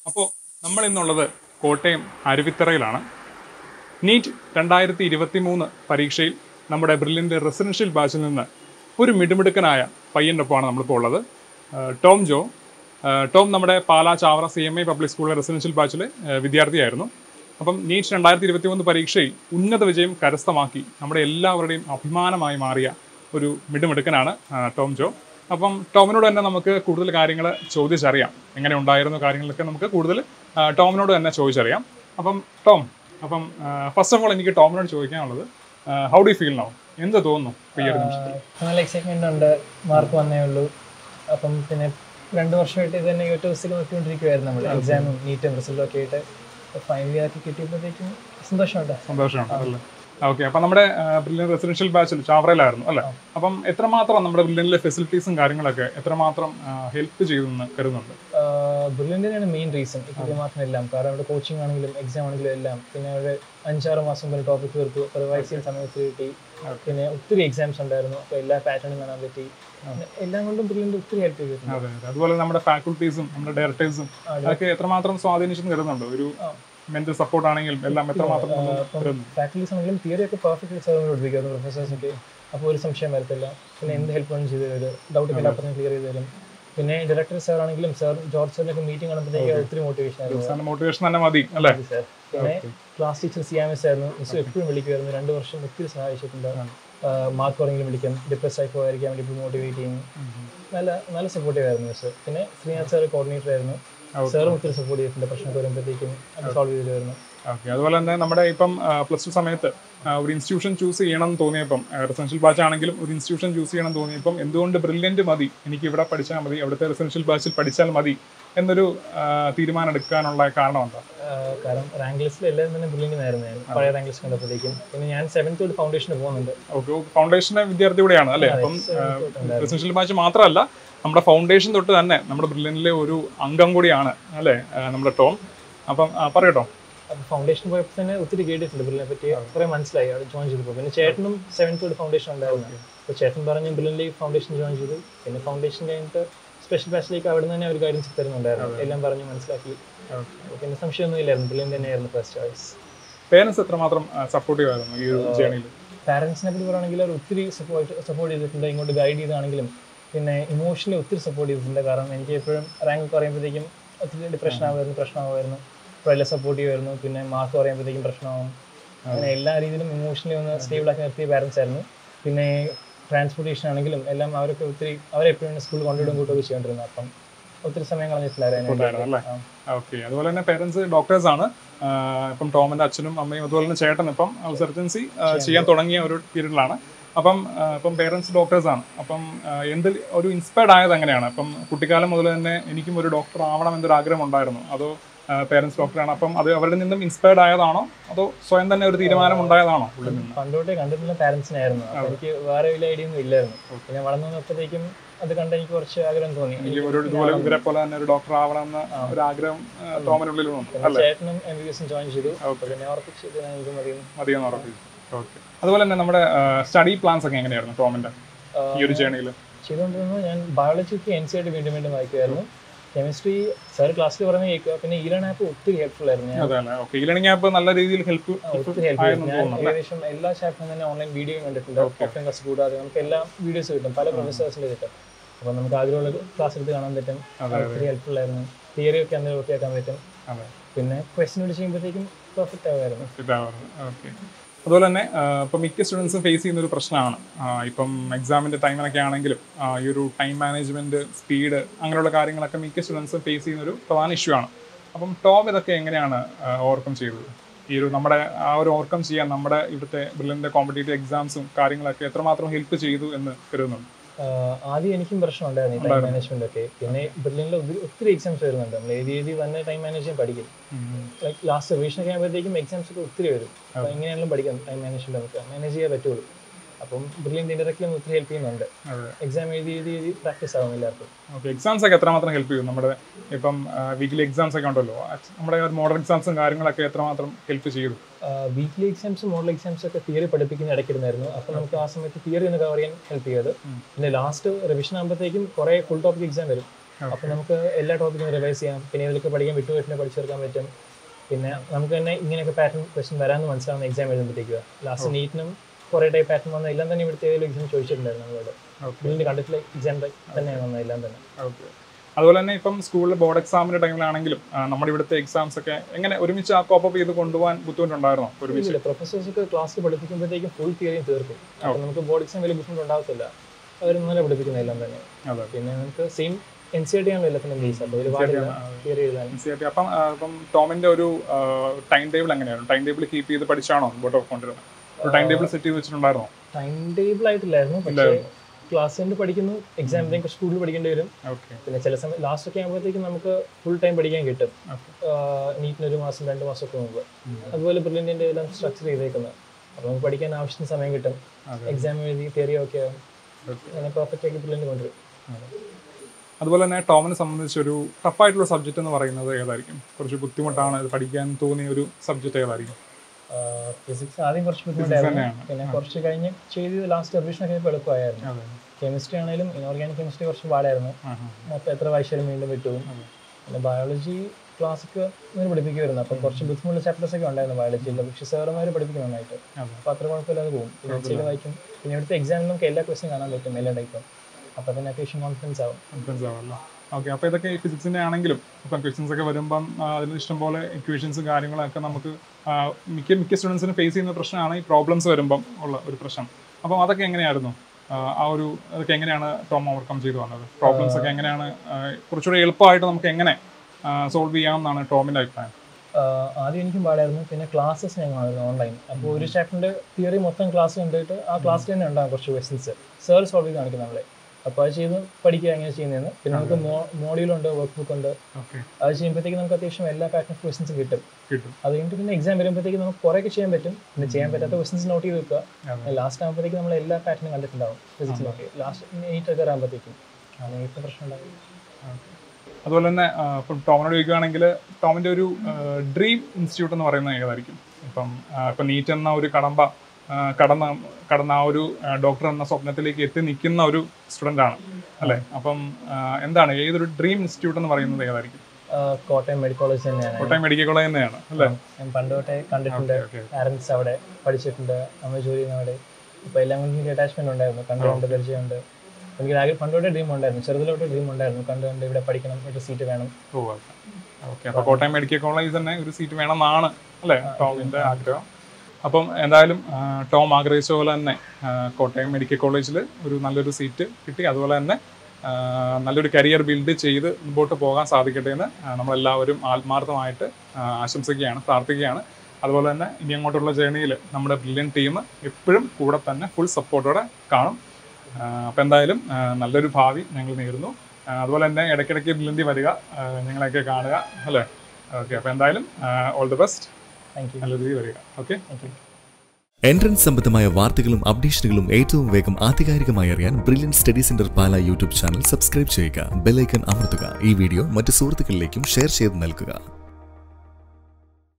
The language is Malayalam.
അപ്പോൾ നമ്മൾ ഇന്നുള്ളത് കോട്ടയം അരുവിത്തറയിലാണ് നീറ്റ് രണ്ടായിരത്തി ഇരുപത്തി മൂന്ന് പരീക്ഷയിൽ നമ്മുടെ ബ്രില്ലിൻ്റെ റെസിഡൻഷ്യൽ ബാച്ചിൽ നിന്ന് ഒരു മിടുമിടുക്കനായ പയ്യൻ്റെ ഒപ്പമാണ് നമ്മളിപ്പോൾ ഉള്ളത് ആ, ടോം ജോ ആ, ടോം നമ്മുടെ Pala Chavara C M I public സ്കൂളിലെ റെസിഡൻഷ്യൽ ബാച്ചിലെ ആ, വിദ്യാർത്ഥിയായിരുന്നു അപ്പം നീറ്റ് രണ്ടായിരത്തി ഇരുപത്തി മൂന്ന് പരീക്ഷയിൽ ഉന്നത വിജയം കരസ്ഥമാക്കി നമ്മുടെ എല്ലാവരുടെയും അഭിമാനമായി മാറിയ ഒരു മിടുമിടുക്കനാണ് ആ, ടോം ജോ അപ്പം ടോമിനോട് തന്നെ നമുക്ക് കൂടുതൽ കാര്യങ്ങൾ ചോദിച്ചറിയാം എങ്ങനെ ഉണ്ടായിരുന്നു കാര്യങ്ങളൊക്കെ നമുക്ക് കൂടുതൽ ആ, ടോമിനോട് തന്നെ ചോദിച്ചറിയാം അപ്പം ടോം അപ്പം ഫസ്റ്റ് ഓഫ് ഓൾ എനിക്ക് ടോമിനോട് ചോദിക്കാനുള്ളത് ഹൗ ഡു ഫീൽ നൗ എന്ത് തോന്നുന്നു ഇപ്പൊ ഈ ഒരു നിമിഷത്തിൽ നല്ല എക്സൈറ്റ്മെന്റ് ഉണ്ട് മാർക്ക് വന്നേ ഉള്ളൂ അപ്പം പിന്നെ രണ്ട് വർഷമായിട്ട് ഇത് തന്നെ യൂട്യൂബ്സിൽ നോക്കിക്കൊണ്ടിരിക്കുവായിരുന്നു നമ്മൾ എക്സാമും നീറ്റും റിസൾട്ടും ഒക്കെ ആയിട്ട് ഫൈനലി ആക്കി കിട്ടിയപ്പോഴത്തേക്കും സന്തോഷമുണ്ട് സന്തോഷമാണ് അല്ലേ ഓക്കെ അപ്പം നമ്മുടെ ബ്രില്യൻ റെസിഡൻഷ്യൽ ബാച്ചിൽ ചാവറയിലായിരുന്നു അല്ലേ അപ്പം എത്രമാത്രം നമ്മുടെ ബ്രില്യനിലെ ഫെസിലിറ്റീസും കാര്യങ്ങളൊക്കെ എത്രമാത്രം ഹെൽപ്പ് ചെയ്തെന്ന് കരുതുന്നുണ്ട് ബ്രില്യൻ്റിനാണ് മെയിൻ റീസൺ ഇപ്പോൾ മാത്രമെല്ലാം കാരണം അവിടെ കോച്ചിങ് ആണെങ്കിലും എക്സാം ആണെങ്കിലും എല്ലാം പിന്നെ അവിടെ അഞ്ചാറ് മാസം വരെ ടോപ്പിക് തീർത്തു റിവൈസ് ചെയ്യുന്ന സമയത്ത് കിട്ടി പിന്നെ ഒത്തിരി എക്സാംസ് ഉണ്ടായിരുന്നു അപ്പോൾ എല്ലാ പാറ്റേണും കാണാൻ പറ്റി പിന്നെ എല്ലാം കൊണ്ടും ബ്രില്യൻ്റ് ഒത്തിരി ഹെൽപ്പ് ചെയ്തിട്ടുണ്ട് അതെ അതെ അതുപോലെ നമ്മുടെ ഫാക്കൽറ്റീസും നമ്മുടെ ഡയറക്ടേഴ്സും അതൊക്കെ എത്രമാത്രം സ്വാധീനിച്ചെന്ന് കരുതുന്നുണ്ട് ഒരു മെന്റൽ സപ്പോർട്ട് ആണെങ്കിലും എല്ലാം എത്രമാത്രം നമ്മൾ കരുതുന്നു ഫാക്കൽറ്റീസ് ആണെങ്കിലും തിയറി ഒക്കെ പെർഫെക്റ്റ് സാറിനോട് പഠിപ്പിക്കുന്നു പ്രൊഫസേഴ്സ് ഒക്കെ അപ്പോൾ ഒരു സംശയം വരത്തില്ല പിന്നെ എന്ത് ഹെൽപ്പ് വേണം ചെയ്ത് തരും ഡൗട്ട് ഒക്കെ അപ്പുറം ക്ലിയർ ചെയ്ത് തരും പിന്നെ ഡയറക്ടർ സാർ ആണെങ്കിലും സാർ ജോർജ് സാറിനൊക്കെ മീറ്റിംഗ് കാണുമ്പോഴത്തേക്ക് ഒത്തിരി മോട്ടിവേഷൻ ആയിരുന്നു മോട്ടിവേഷൻ തന്നെ മതി അല്ലേ സാർ പിന്നെ class teacher C M S ആയിരുന്നു മിസ് എപ്പോഴും വിളിക്കുമായിരുന്നു രണ്ട് വർഷം ഒത്തിരി സഹായിച്ചിട്ടുണ്ട് മാർക്ക് പറഞ്ഞെങ്കിലും വിളിക്കും ഡിപ്രസ് ആയി പോകാതിരിക്കാൻ വേണ്ടി ഇപ്പോൾ മോട്ടിവേറ്റ് ചെയ്യും നല്ല നല്ല സപ്പോർട്ടീവ് ആയിരുന്നു മിസ് പിന്നെ ശ്രീനാഥ് സാർ കോർഡിനേറ്റർ ആയിരുന്നു സാറും ഒത്തിരി സപ്പോർട്ട് ചെയ്തിട്ടുണ്ട് പ്രശ്നമൊക്കെ വരുമ്പോഴത്തേക്കും അത് സോൾവ് ചെയ്ത് വരുന്നു ഓക്കെ അതുപോലെ തന്നെ നമ്മുടെ ഇപ്പം പ്ലസ് ടു സമയത്ത് ആ, ഒരു ഇൻസ്റ്റിറ്റ്യൂഷൻ ചൂസ് ചെയ്യണം എന്ന് തോന്നിയപ്പം റെസിഡൻഷ്യൽ ബാച്ച് ആണെങ്കിലും ഒരു ഇൻസ്റ്റിറ്റ്യൂഷൻ ചൂസ് ചെയ്യണം എന്ന് തോന്നിയപ്പം എന്തുകൊണ്ട് ബ്രില്യൻറ്റ് മതി എനിക്ക് ഇവിടെ പഠിച്ചാൽ മതി അവിടുത്തെ റെസിഡൻഷ്യൽ ബാച്ചിൽ പഠിച്ചാൽ മതി എന്നൊരു ആ, തീരുമാനം എടുക്കാനുള്ള കാരണം എന്താ ആഹ് കാരണം റാങ്ക് ലിസ്റ്റിൽ എല്ലാവരും തന്നെ ബ്രില്ലിംഗ് ആയിരുന്നു ഞാൻ പഴയ റാങ്ക് ലിസ്റ്റ് കണ്ടപ്പോഴത്തേക്കും പിന്നെ ഞാൻ സെവൻത്ത് തൊട്ട് ഫൗണ്ടേഷന് പോകുന്നുണ്ട് ഓക്കെ ഫൗണ്ടേഷനെ വിദ്യാർത്ഥി കൂടെയാണ് അല്ലേ അപ്പം റെസിഡൻഷ്യൽ ബാച്ച് മാത്രമല്ല നമ്മുടെ ഫൗണ്ടേഷൻ തൊട്ട് തന്നെ നമ്മുടെ ബ്രില്യനിലെ ഒരു അംഗം കൂടിയാണ് അല്ലേ ആ, നമ്മുടെ ടോം അപ്പം ആ, പറയട്ടോ അപ്പോൾ ഫൗണ്ടേഷൻ പോയപ്പോൾ തന്നെ ഒത്തിരി കേട്ടിട്ടുണ്ട് ബ്രില്ലിനെ പറ്റി കുറേ മനസ്സിലായി അവിടെ ജോയിൻ ചെയ്തപ്പോൾ പിന്നെ ചേട്ടനും സെവൻത്ത് തൊട്ട് ഫൗണ്ടേഷൻ ഉണ്ടായിരുന്നു അപ്പോൾ ചേട്ടൻ പറഞ്ഞ് ബ്രില്ലിലേക്ക് ഫൗണ്ടേഷൻ ജോയിൻ ചെയ്തു പിന്നെ ഫൗണ്ടേഷൻ കഴിഞ്ഞിട്ട് സ്പെഷ്യൽ ബാച്ചിലേക്ക് അവിടെ തന്നെ ഒരു ഗൈഡൻസ് തരുന്നുണ്ടായിരുന്നു എല്ലാം പറഞ്ഞ് മനസ്സിലാക്കി അപ്പോൾ പിന്നെ സംശയമൊന്നും ഇല്ലായിരുന്നു ബ്രില്ലിൻ തന്നെയായിരുന്നു ഫസ്റ്റ് ചോയ്സ് പേരൻസ് എത്രമാത്രം സപ്പോർട്ടീവ് ആയിരുന്നു ഈ ഒരു ജേണിയിൽ പാരൻസിനെ പറ്റി പറയുകയാണെങ്കിൽ അവർ ഒത്തിരി സപ്പോർട്ട് സപ്പോർട്ട് ചെയ്തിട്ടുണ്ട് ഇങ്ങോട്ട് ഗൈഡ് ചെയ്താണെങ്കിലും പിന്നെ ഇമോഷണലി ഒത്തിരി സപ്പോർട്ട് ചെയ്തിട്ടുണ്ട് കാരണം എനിക്ക് എപ്പോഴും റാങ്ക് പറയുമ്പോഴത്തേക്കും ഒത്തിരി ഡിപ്രഷൻ ആവുമായിരുന്നു പ്രശ്നമാകുമായിരുന്നു അപ്പോൾ എല്ലാം സപ്പോർട്ട് ചെയ്യുമായിരുന്നു പിന്നെ മാർക്ക് പറയുമ്പോഴത്തേക്കും പ്രശ്നമാകും അങ്ങനെ എല്ലാ രീതിയിലും ഇമോഷണലി ഒന്ന് സ്റ്റേബിൾ ആക്കി നിർത്തിയ പാരൻസ് ആയിരുന്നു പിന്നെ ട്രാൻസ്പോർട്ടേഷൻ ആണെങ്കിലും എല്ലാം അവരൊക്കെ ഒത്തിരി അവരെപ്പോഴും സ്കൂളിൽ കൊണ്ടുവിടും കൂട്ടുകയൊക്കെ ചെയ്തുകൊണ്ടിരുന്നത് അപ്പം ഒത്തിരി സമയം കളഞ്ഞിട്ടില്ലായിരുന്നു ഉണ്ടായിരുന്നു അല്ലേ ഓക്കെ അതുപോലെ തന്നെ പേരൻസ് ഡോക്ടേഴ്സ് ആണ് ആ, ഇപ്പം ടോമിന്റെ അച്ഛനും അമ്മയും അതുപോലെ തന്നെ ചേട്ടൻ ഇപ്പം സർജൻസി ചെയ്യാൻ തുടങ്ങിയ ഒരു പീരീഡിലാണ് അപ്പം ആ, ഇപ്പം പേരൻസ് ഡോക്ടേഴ്സ് ആണ് അപ്പം ആ, എന്ത് ഒരു ഇൻസ്പയർഡ് ആയത് എങ്ങനെയാണ് അപ്പം കുട്ടിക്കാലം മുതൽ തന്നെ എനിക്കും ഒരു ഡോക്ടർ ആവണം എന്നൊരു ആഗ്രഹം ഉണ്ടായിരുന്നു അതോ പേരൻസ് ഡോക്ടറാണ് അപ്പം അത് അവരുടെ നിന്നും ഇൻസ്പയർഡ് ആയതാണോ അതോ സ്വയം തന്നെ ഒരു തീരുമാനം ഉണ്ടായതാണോ ഉള്ളിൽ നിന്ന് പണ്ടോട്ടേ കണ്ടിട്ടുള്ള പാരൻസിനായിരുന്നു അപ്പോൾ എനിക്ക് വേറെ വലിയ ഐഡിയ ഒന്നും ഇല്ലായിരുന്നു പിന്നെ വളർന്നു വന്നപ്പോഴത്തേക്കും അത് കണ്ട് എനിക്ക് കുറച്ച് ആഗ്രഹം തോന്നി എനിക്ക് ഒരു ഇതുപോലെ ഇവരെ പോലെ തന്നെ ഒരു ഡോക്ടർ ആവണം എന്ന ഒരു ആഗ്രഹം ആ, ടോമിനുള്ളിലുണ്ട് പിന്നെ ചേട്ടനും എം ബി എസും ജോയിൻ ചെയ്തു പിന്നെ ഉറപ്പിച്ച് ഇത് എനിക്ക് മതി മതിയെന്ന് ഉറപ്പിച്ചു ഓക്കെ അതുപോലെ തന്നെ നമ്മുടെ സ്റ്റഡി പ്ലാൻസ് ഒക്കെ എങ്ങനെയായിരുന്നു ടോമിന്റെ ഈ ഒരു ജേണിയിൽ ചെയ്തുകൊണ്ടിരുന്നു ഞാൻ ബയോളജിക്ക് എൻ സി ആയിട്ട് വീണ്ടും വീണ്ടും വായിക്കുമായിരുന്നു കെമിസ്ട്രി സാർ ക്ലാസ്സിൽ പറഞ്ഞ് കേൾക്കുക പിന്നെ ഈലൺ ആപ്പ് ഒത്തിരി ഹെൽപ്ഫുൾ ആയിരുന്നു ഞാൻ അതെ അല്ലേ ഓക്കെ ഈ ലേണിംഗ് ആപ്പ് നല്ല രീതിയിൽ ഹെൽപ്പ് ഒത്തിരി ഹെൽപ്പ് ചെയ്തു ഞാൻ ഏകദേശം എല്ലാ ചാപ്റ്ററും തന്നെ ഓൺലൈൻ വീഡിയോ കണ്ടിട്ടുണ്ട് ഓഫ്ലൈൻ ക്ലാസ് കൂടാതെ നമുക്ക് എല്ലാ വീഡിയോസ് കിട്ടും പല പ്രൊഫസേഴ്സിൻ്റെ കിട്ടും അപ്പോൾ നമുക്ക് ആഗ്രഹമുള്ള ക്ലാസ് എടുത്ത് കാണാൻ പറ്റും ഒത്തിരി ഹെൽപ്ഫുൾ ആയിരുന്നു തിയറി ഒക്കെ അന്നേരം വൃത്തിയാക്കാൻ പറ്റും അതെ പിന്നെ ക്വസ്റ്റ്യൻ കൂടി ചെയ്യുമ്പോഴത്തേക്കും പെർഫെക്റ്റ് ആവുമായിരുന്നു ഇതാവുന്നത് ഓക്കെ അതുപോലെ തന്നെ ആ, ഇപ്പം മിക്ക സ്റ്റുഡൻസും ഫേസ് ചെയ്യുന്ന ഒരു പ്രശ്നമാണ് ആ, ഇപ്പം എക്സാമിൻ്റെ ടൈമിലൊക്കെ ആണെങ്കിലും ആ, ഈ ഒരു ടൈം മാനേജ്മെൻറ്റ് സ്പീഡ് അങ്ങനെയുള്ള കാര്യങ്ങളൊക്കെ മിക്ക സ്റ്റുഡൻസും ഫേസ് ചെയ്യുന്ന ഒരു പ്രധാന ഇഷ്യൂ ആണ് അപ്പം ടോം ഇതൊക്കെ എങ്ങനെയാണ് ഓവർകം ചെയ്തത് ഈ ഒരു നമ്മുടെ ആ ഒരു ഓവർകം ചെയ്യാൻ നമ്മുടെ ഇവിടുത്തെ ബ്രില്ലിൻ്റെ കോമ്പറ്റേറ്റീവ് എക്സാംസും കാര്യങ്ങളൊക്കെ എത്രമാത്രം ഹെൽപ്പ് ചെയ്തു എന്ന് കരുതുന്നുണ്ട് ആഹ് ആദ്യം എനിക്കും പ്രശ്നം ഉണ്ടായിരുന്നു ഈ ടൈം മാനേജ്മെന്റ് ഒക്കെ പിന്നെ ബ്രില്യനിൽ ഒത്തിരി ഒത്തിരി എക്സാംസ് വരുന്നുണ്ട് നമ്മൾ എഴുതി എഴുതി തന്നെ ടൈം മാനേജ് ചെയ്യാൻ പഠിക്കും ലൈക്ക് ലാസ്റ്റ് റിവിഷൻ ഒക്കെ ആകുമ്പോഴത്തേക്കും എക്സാംസ് ഒക്കെ ഒത്തിരി വരും അപ്പോൾ എങ്ങനെയാണെങ്കിലും പഠിക്കാം ടൈം മാനേജ്മെന്റ് നമുക്ക് മാനേജ് ചെയ്യാൻ പറ്റുള്ളൂ അപ്പം ബ്രില്യൻ ഇൻഡയറക്റ്റ്ലി ഒത്തിരി ഹെൽപ്പ് ചെയ്യുന്നുണ്ട് അതെ എക്സാം എഴുതി എഴുതി എഴുതി പ്രാക്ടീസ് ആവും എല്ലാവർക്കും ഓക്കെ എക്സാംസ് ഒക്കെ എത്രമാത്രം ഹെൽപ്പ് ചെയ്യും നമ്മുടെ ഇപ്പം വീക്കിലി എക്സാംസ് ഒക്കെ ഉണ്ടല്ലോ അത് നമ്മുടെ മോഡൽ എക്സാംസും കാര്യങ്ങളൊക്കെ എത്രമാത്രം ഹെൽപ്പ് ചെയ്തു വീക്ക്ലി എക്സാംസ് മോഡൽ എക്സാംസ് ഒക്കെ തിയറി പഠിപ്പിക്കുന്ന ഇടയ്ക്കിരുന്നായിരുന്നു അപ്പോൾ നമുക്ക് ആ സമയത്ത് തിയറി ഒന്ന് കവർ ചെയ്യാൻ ഹെൽപ്പ് ചെയ്തത് പിന്നെ ലാസ്റ്റ് റിവിഷൻ ആകുമ്പോഴത്തേക്കും കുറേ ഫുൾ ടോപ്പിക് എക്സാം വരും അപ്പോൾ നമുക്ക് എല്ലാ ടോപ്പിക്കും റിവൈസ് ചെയ്യാം പിന്നെ ഇതിലൊക്കെ പഠിക്കാൻ വിട്ടുപോയിട്ട് പഠിച്ചെടുക്കാൻ പറ്റും പിന്നെ നമുക്ക് തന്നെ ഇങ്ങനെയൊക്കെ പാറ്റേൺ ക്വസ്റ്റൻ വരാമെന്ന് മനസ്സിലാവുന്ന എക്സാം എഴുതുമ്പോഴത്തേക്ക് ലാസ്റ്റ് നീറ്റിനും കുറേ ടൈപ്പ് പാറ്റേൺ വന്ന എല്ലാം തന്നെ ഇവിടുത്തെ ഏതെങ്കിലും എക്സാം ചോദിച്ചിട്ടുണ്ടായിരുന്നു നമ്മളോട് ഓക്കെ ഇതിൻ്റെ കണ്ടിട്ടുള്ള എക്സാം തന്നെയാണ് വന്നത് എല്ലാം തന്നെ ഓക്കെ അതുപോലെ തന്നെ ഇപ്പം സ്കൂളിൽ ബോർഡ് എക്സാമിന്റെ ടൈമിലാണെങ്കിലും ആ, നമ്മുടെ ഇവിടുത്തെ എക്സാംസ് ഒക്കെ എങ്ങനെ ഒരുമിച്ച് ആ കോപ്പപ്പ് ചെയ്ത് കൊണ്ടുപോകാൻ ബുദ്ധിമുട്ടുണ്ടായിരുന്നോ ഒരുമിച്ച് ഇല്ല പ്രൊഫസേഴ്സ് ഒക്കെ ക്ലാസ് പഠിപ്പിക്കുമ്പോഴത്തേക്കും ഫുൾ തിയറിയും തീർക്കും അപ്പോൾ നമുക്ക് ബോർഡ് എക്സാം വലിയ ബുദ്ധിമുട്ടുണ്ടാകത്തില്ല അവർ നല്ല പഠിപ്പിക്കുന്ന എല്ലാം തന്നെ അതെ പിന്നെ നമുക്ക് same N C R T ആണ് എല്ലാത്തിനും ബേസ് അപ്പോൾ ഒരുപാടില്ല തിയറി എഴുതാൻ തീർച്ചയായിട്ടും അപ്പം ആ, ഇപ്പം ടോമിന്റെ ഒരു ടൈം ടേബിൾ എങ്ങനെയായിരുന്നു ടൈം ടേബിൾ കീപ്പ് ചെയ്ത് പഠിച്ചാണോ ബോർഡ് ഓഫ് കൊണ്ടിരുന്നത് ഒരു ടൈം ടേബിൾ സെറ്റ് ചെയ്ത് വെച്ചിട്ടുണ്ടായിരുന്നോ ടൈം ടേബിൾ ആയിട്ടില്ലായിരുന്നു പക്ഷേ ക്ലാസ് കൊണ്ട് പഠിക്കുന്നു എക്സാമിലേക്ക് സ്കൂളിൽ പഠിക്കേണ്ടി വരും ഓക്കെ പിന്നെ ചില സമയം ലാസ്റ്റ് ഒക്കെ ആകുമ്പോഴത്തേക്കും നമുക്ക് ഫുൾ ടൈം പഠിക്കാൻ കിട്ടും ഓക്കെ നീറ്റിന് ഒരു മാസം രണ്ട് മാസമൊക്കെ മുമ്പ് അതുപോലെ ബ്രില്യൻ്റെ എല്ലാം സ്ട്രക്ചർ ചെയ്തേക്കുന്നത് അപ്പോൾ നമുക്ക് പഠിക്കാൻ ആവശ്യത്തിന് സമയം കിട്ടും അതെ. എക്സാം എഴുതി തിയറി ഒക്കെ ആവും Okay. അങ്ങനെ പെർഫെക്റ്റ് ആക്കി ബ്രില്യൻ്റ് കൊണ്ടുവരും അതുപോലെ തന്നെ ടോമിനെ സംബന്ധിച്ച് ഒരു ടഫായിട്ടുള്ള സബ്ജക്റ്റ് എന്ന് പറയുന്നത് ഏതായിരിക്കും കുറച്ച് ബുദ്ധിമുട്ടാണ് ഇത് പഠിക്കാൻ തോന്നിയ ഒരു സബ്ജക്റ്റ് ഏതായിരിക്കും ഫിസിക്സ് ആദ്യം കുറച്ച് ബുദ്ധിമുട്ടായിരുന്നു തന്നെയാണ്. പിന്നെ കുറച്ച് കഴിഞ്ഞ് ചെയ്ത് ലാസ്റ്റ് റിവിഷൻ ഒക്കെ ഇപ്പോൾ എളുപ്പമായിരുന്നു അതെ കെമിസ്ട്രി ആണെങ്കിലും ഇനോർഗാനിക് കെമിസ്ട്രി കുറച്ച് പാടായിരുന്നു ആഹാ. മൊത്തം എത്ര വായിച്ചാലും വീണ്ടും വിട്ടുപോകും പിന്നെ ബയോളജി ക്ലാസ്സിക്ക് ഇങ്ങനെ പഠിപ്പിക്കുമായിരുന്നു അപ്പം കുറച്ച് ബുദ്ധിമുട്ടുള്ള ചാപ്റ്റേഴ്സ് ഒക്കെ ഉണ്ടായിരുന്നു ബയോളജിയിൽ പക്ഷേ സാറുമാർ പഠിപ്പിക്കും നന്നായിട്ട് അതെ. അപ്പോൾ അത്ര കുഴപ്പമില്ലാതെ പോകും പിന്നെ എച്ചിൽ വായിക്കും പിന്നെ ഇവിടുത്തെ എക്സാമിൽ നമുക്ക് എല്ലാ ക്വസ്റ്റ്യൻ കാണാൻ പറ്റും എല്ലാ ടൈപ്പും അപ്പോൾ തന്നെ അത്യാവശ്യം കോൺഫിഡൻസ് ആവും Conference ആവുമല്ലോ ഓക്കെ അപ്പോൾ ഇതൊക്കെ ഈ ഫിസിക്സിൻ്റെ ആണെങ്കിലും ഇപ്പം ക്വസ്റ്റ്യൻസ് ഒക്കെ വരുമ്പം ആ, അതിന് ഇഷ്ടംപോലെ ഇക്വേഷൻസും കാര്യങ്ങളൊക്കെ നമുക്ക് ആ, മിക്ക മിക്ക സ്റ്റുഡൻസിനും ഫേസ് ചെയ്യുന്ന പ്രശ്നമാണ് ഈ പ്രോബ്ലംസ് വരുമ്പം ഉള്ള ഒരു പ്രശ്നം അപ്പം അതൊക്കെ എങ്ങനെയായിരുന്നു ആ, ആ ഒരു അതൊക്കെ എങ്ങനെയാണ് ടോം ഓവർകം ചെയ്തു വന്നത് പ്രോബ്ലംസ് ഒക്കെ എങ്ങനെയാണ് ആ, കുറച്ചുകൂടി എളുപ്പമായിട്ട് നമുക്ക് എങ്ങനെ സോൾവ് ചെയ്യാമെന്നാണ് ടോമിൻ്റെ അഭിപ്രായം ആഹ് ആദ്യം എനിക്കും പാടായിരുന്നു പിന്നെ ക്ലാസ്സസ് ഞാൻ കാണുമായിരുന്നു ഓൺലൈൻ അപ്പോൾ ഒരു ചാപ്റ്ററിൻ്റെ തിയറി മൊത്തം ക്ലാസ് കണ്ടിട്ട് ആ ക്ലാസ്സിൽ തന്നെ ഉണ്ടാകും കുറച്ച് ക്വസ്റ്റൻസ് സാർ സോൾവ് ചെയ്ത് കാണിക്കും നമ്മളെ അപ്പോൾ അത് ചെയ്ത് പഠിക്കുക എങ്ങനെ ചെയ്യുന്നതെന്ന് പിന്നെ നമുക്ക് മോഡ്യൂളുണ്ട് വർക്ക് ബുക്ക് ഉണ്ട് ഓക്കെ അത് ചെയ്യുമ്പോഴത്തേക്ക് നമുക്ക് അത്യാവശ്യം എല്ലാ പാറ്റേൺ ക്വസ്റ്റൻസ് കിട്ടും കിട്ടും അത് കഴിഞ്ഞിട്ട് പിന്നെ എക്സാം വരുമ്പോഴത്തേക്ക് നമുക്ക് കുറേയൊക്കെ ചെയ്യാൻ പറ്റും പിന്നെ ചെയ്യാൻ പറ്റാത്ത ക്വസ്റ്റൻസ് നോട്ട് ചെയ്ത് വെക്കുക അതെ. ലാസ്റ്റ് ആകുമ്പോഴത്തേക്ക് നമ്മൾ എല്ലാ പാറ്റേണും കണ്ടിട്ടുണ്ടാവും ഫിസിക്സിലൊക്കെ ലാസ്റ്റ് നീറ്റ് ഒക്കെ ആകുമ്പോഴത്തേക്കും ആ നീറ്റ് പ്രശ്നം ഉണ്ടാവും അതുപോലെ തന്നെ ആ, ഇപ്പം ടോമിനോട് ചോദിക്കുകയാണെങ്കിൽ ടോമിൻ്റെ ഒരു ഡ്രീം ഇൻസ്റ്റിറ്റ്യൂട്ട് എന്ന് പറയുന്നത് ഏതായിരിക്കും ഇപ്പം ആ, ഇപ്പം നീറ്റ് എന്ന ഒരു കടമ്പ ആ, കടന്ന കടന്ന ആ ഒരു ഡോക്ടർ എന്ന സ്വപ്നത്തിലേക്ക് എത്തി നിൽക്കുന്ന ഒരു സ്റ്റുഡൻ്റ് ആണ് അല്ലേ അപ്പം ആ, എന്താണ് ഏതൊരു ഡ്രീം ഇൻസ്റ്റിറ്റ്യൂട്ട് എന്ന് പറയുന്നത് ഏതായിരിക്കും ആഹ് കോട്ടയം മെഡിക്കൽ കോളേജ് തന്നെയാണ് കോട്ടയം മെഡിക്കൽ കോളേജ് തന്നെയാണ് അല്ലേ ഞാൻ പണ്ട് തൊട്ടേ കണ്ടിട്ടുണ്ട് ഓക്കെ പാരൻസ് അവിടെ പഠിച്ചിട്ടുണ്ട് നമ്മൾ ജോലി ചെയ്യുന്ന അവിടെ അപ്പോൾ എല്ലാം കൊണ്ട് എനിക്ക് അറ്റാച്ച്മെന്റ് ഉണ്ടായിരുന്നു കണ്ടുകൊണ്ട് പരിചയമുണ്ട് എനിക്ക് ആകെ പണ്ട് തൊട്ടേ ഡ്രീം ഉണ്ടായിരുന്നു ചെറുതിലോട്ട് ഡ്രീം ഉണ്ടായിരുന്നു കണ്ടുകൊണ്ട് ഇവിടെ പഠിക്കണം ഒരു സീറ്റ് വേണം ഓ ഓക്കെ അപ്പോൾ കോട്ടയം മെഡിക്കൽ കോളേജ് തന്നെ ഒരു സീറ്റ് വേണമെന്നാണ് അല്ലേ ടോമിൻ്റെ ആഗ്രഹം അപ്പം എന്തായാലും ആ, ടോം ആഗ്രഹിച്ച പോലെ തന്നെ ആ, കോട്ടയം മെഡിക്കൽ കോളേജിൽ ഒരു നല്ലൊരു സീറ്റ് കിട്ടി അതുപോലെ തന്നെ ആ, നല്ലൊരു കരിയർ ബിൽഡ് ചെയ്ത് മുമ്പോട്ട് പോകാൻ സാധിക്കട്ടെ എന്ന് ആ, നമ്മളെല്ലാവരും ആത്മാർത്ഥമായിട്ട് ആ, ആശംസിക്കുകയാണ് പ്രാർത്ഥിക്കുകയാണ് അതുപോലെ തന്നെ ഇനി അങ്ങോട്ടുള്ള ജേണിയിൽ നമ്മുടെ ബ്രില്യൻ ടീം എപ്പോഴും കൂടെ തന്നെ ഫുൾ സപ്പോർട്ടോടെ കാണും അപ്പോൾ എന്തായാലും ആ, നല്ലൊരു ഭാവി ഞങ്ങൾ നേരുന്നു ആ, അതുപോലെ തന്നെ ഇടയ്ക്കിടയ്ക്ക് ബ്രില്യൻ്റി വരിക ആ, ഞങ്ങളെയൊക്കെ കാണുക അല്ലേ ഓക്കെ അപ്പോൾ എന്തായാലും all the best thank you നല്ല രീതിയിൽ വരിക ഓക്കെ താങ്ക് യു എൻട്രൻസ് സംബന്ധമായ വാർത്തകളും അപ്ഡേഷനുകളും ഏറ്റവും വേഗം ആധികാരികമായി അറിയാൻ Brilliant study centre Pala YouTube channel subscribe ചെയ്യുക ബെലൈക്കൺ അമർത്തുക ഈ വീഡിയോ മറ്റ് സുഹൃത്തുക്കളിലേക്കും ഷെയർ ചെയ്ത് നൽകുക